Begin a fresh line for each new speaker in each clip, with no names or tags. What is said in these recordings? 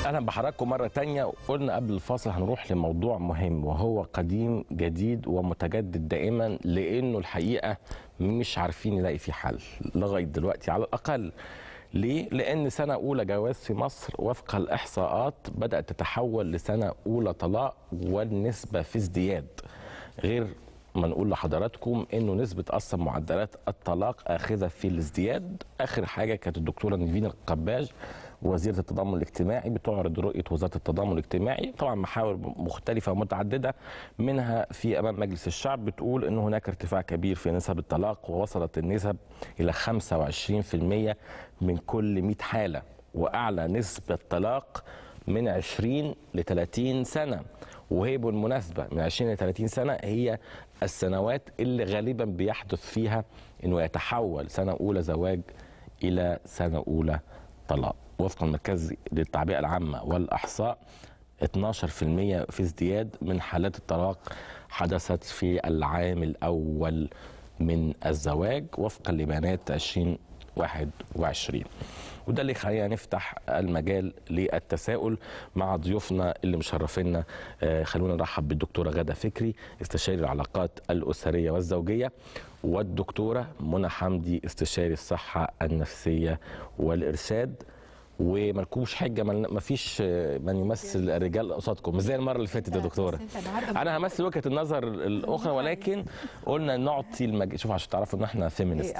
اهلا بحضراتكم مره تانية قلنا قبل الفاصل هنروح لموضوع مهم وهو قديم جديد ومتجدد دائما لانه الحقيقه مش عارفين نلاقي فيه حل لغايه دلوقتي على الاقل ليه؟ لأن سنة أولى جواز في مصر وفق الإحصاءات بدأت تتحول لسنة أولى طلاق والنسبة في ازدياد غير ما نقول لحضراتكم انه نسبه اصلا معدلات الطلاق اخذه في الازدياد اخر حاجه كانت الدكتوره نيفين القباج وزيره التضامن الاجتماعي بتعرض رؤيه وزاره التضامن الاجتماعي طبعا محاور مختلفه ومتعدده منها في امام مجلس الشعب بتقول ان هناك ارتفاع كبير في نسب الطلاق ووصلت النسب الى 25% من كل 100 حاله واعلى نسبه طلاق من 20 ل 30 سنه وهي بالمناسبه من 20 ل 30 سنه هي السنوات اللي غالبا بيحدث فيها انه يتحول سنه اولى زواج الى سنه اولى طلاق وفق المركز للتعبئه العامه والاحصاء 12% في ازدياد من حالات الطلاق حدثت في العام الاول من الزواج وفقا لبيانات 2021 وده اللي خلينا نفتح المجال للتساؤل مع ضيوفنا اللي مشرفينا آه، خلونا نرحب بالدكتوره غاده فكري استشاري العلاقات الاسريه والزوجيه والدكتوره منى حمدي استشاري الصحه النفسيه والارشاد وملكوش حجه ما فيش من يمثل الرجال قصادكم مش زي المره اللي فاتت يا دكتوره انا همثل وجهه النظر الاخرى ولكن قلنا نعطي المج... شوف عشان تعرفوا ان احنا فيمينست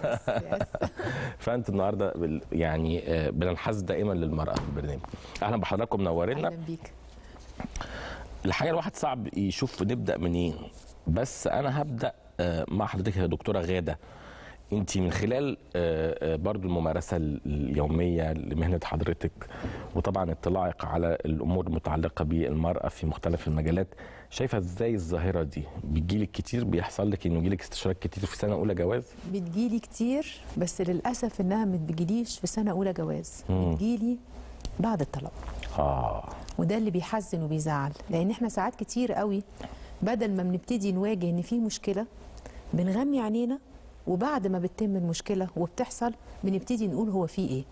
فانت النهارده بال- يعني آه، بننحاز دائما للمراه في البرنامج اهلا بحضراتكم منورينا
اهلا بيك
الحقيقه الواحد صعب يشوف نبدا منين بس انا هبدا آه، مع حضرتك يا دكتوره غاده انت من خلال آه، آه، برضو الممارسه اليوميه لمهنه حضرتك وطبعا اطلاعك على الامور المتعلقه بالمراه في مختلف المجالات شايفه ازاي الظاهره دي بيجيلك كتير بيحصل لك انه يجيلك استشارات كتير في سنه اولى جواز
بتجيلي كتير بس للاسف انها ما بتجيليش في سنه اولى جواز
مم.
بتجيلي بعد الطلاق
اه
وده اللي بيحزن وبيزعل لان احنا ساعات كتير قوي بدل ما بنبتدي نواجه ان في مشكله بنغمي عينينا وبعد ما بتتم المشكله وبتحصل بنبتدي نقول هو في ايه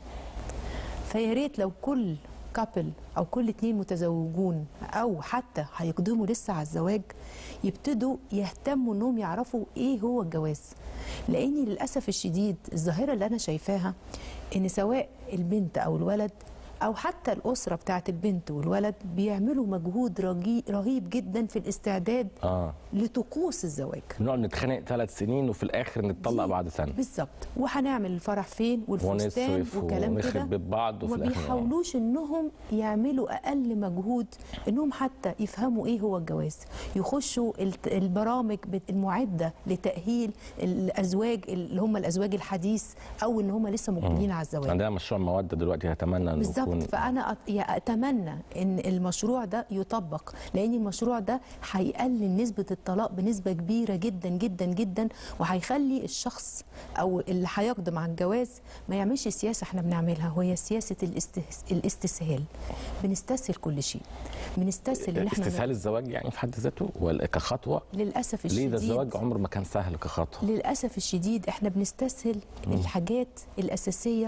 فيا ريت لو كل كابل او كل اتنين متزوجون او حتى هيقدموا لسه على الزواج يبتدوا يهتموا انهم يعرفوا ايه هو الجواز لاني للاسف الشديد الظاهره اللي انا شايفاها ان سواء البنت او الولد او حتى الاسره بتاعت البنت والولد بيعملوا مجهود رجي- رهيب جدا في الاستعداد
اه
لطقوس الزواج
بنقعد نتخانق ثلاث سنين وفي الاخر نتطلق
دي
بعد سنه
بالظبط وهنعمل الفرح فين والفستان
ونصرف
وكلام كده
ونخرب بيت بعض وفي
وما
الاخر آه.
بيحاولوش انهم يعملوا اقل مجهود انهم حتى يفهموا ايه هو الجواز يخشوا الت- البرامج بت- المعده لتاهيل الازواج اللي هم الازواج الحديث او ان هم لسه مقبلين على الزواج
عندنا مشروع موده دلوقتي هتمنى انه
بالظبط
يكون
فانا أت- يا اتمنى ان المشروع ده يطبق لان المشروع ده هيقلل نسبه الطلاق بنسبه كبيره جدا جدا جدا وهيخلي الشخص او اللي هيقدم على الجواز ما يعملش سياسه احنا بنعملها وهي سياسه الاستهس- الاستسهال بنستسهل كل شيء بنستسهل ان احنا
استسهال الزواج يعني في حد ذاته ولا كخطوه
للاسف
ليه ده
الشديد
الزواج عمره ما كان سهل كخطوه
للاسف الشديد احنا بنستسهل الحاجات الاساسيه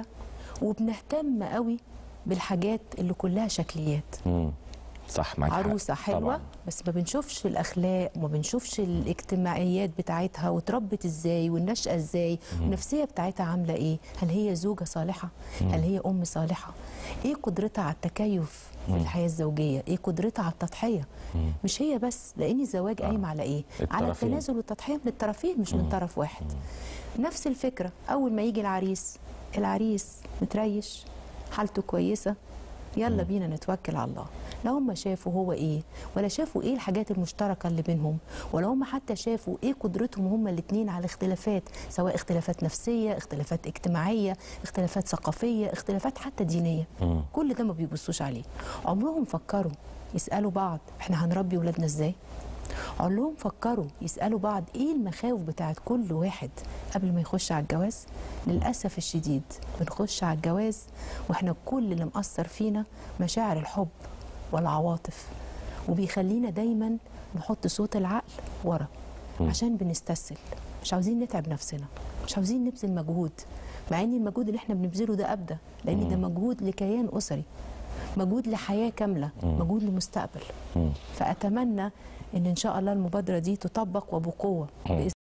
وبنهتم قوي بالحاجات اللي كلها شكليات
امم صح معاك حق.
عروسه حلوه
طبعا
بس ما بنشوفش الاخلاق وما بنشوفش الاجتماعيات بتاعتها واتربت ازاي والنشأه ازاي والنفسيه بتاعتها عامله ايه هل هي زوجه صالحه هل هي ام صالحه ايه قدرتها على التكيف في الحياه الزوجيه ايه قدرتها على التضحيه مش هي بس لان الزواج قايم على ايه على
الطرفين.
التنازل والتضحيه من الطرفين مش من طرف واحد نفس الفكره اول ما يجي العريس العريس متريش حالته كويسه يلا بينا نتوكل على الله لا هم شافوا هو ايه ولا شافوا ايه الحاجات المشتركه اللي بينهم ولا هم حتى شافوا ايه قدرتهم هما الاثنين على اختلافات سواء اختلافات نفسيه اختلافات اجتماعيه اختلافات ثقافيه اختلافات حتى دينيه
مم.
كل ده ما بيبصوش عليه عمرهم فكروا يسالوا بعض احنا هنربي ولادنا ازاي عمرهم فكروا يسالوا بعض ايه المخاوف بتاعت كل واحد قبل ما يخش على الجواز للاسف الشديد بنخش على الجواز واحنا كل اللي مأثر فينا مشاعر الحب والعواطف وبيخلينا دايما نحط صوت العقل ورا عشان بنستسهل مش عاوزين نتعب نفسنا مش عاوزين نبذل مجهود مع ان المجهود اللي احنا بنبذله ده ابدا لان ده مجهود لكيان اسري مجهود لحياه كامله مجهود لمستقبل
مم.
فاتمنى ان ان شاء الله المبادره دي تطبق وبقوه باذن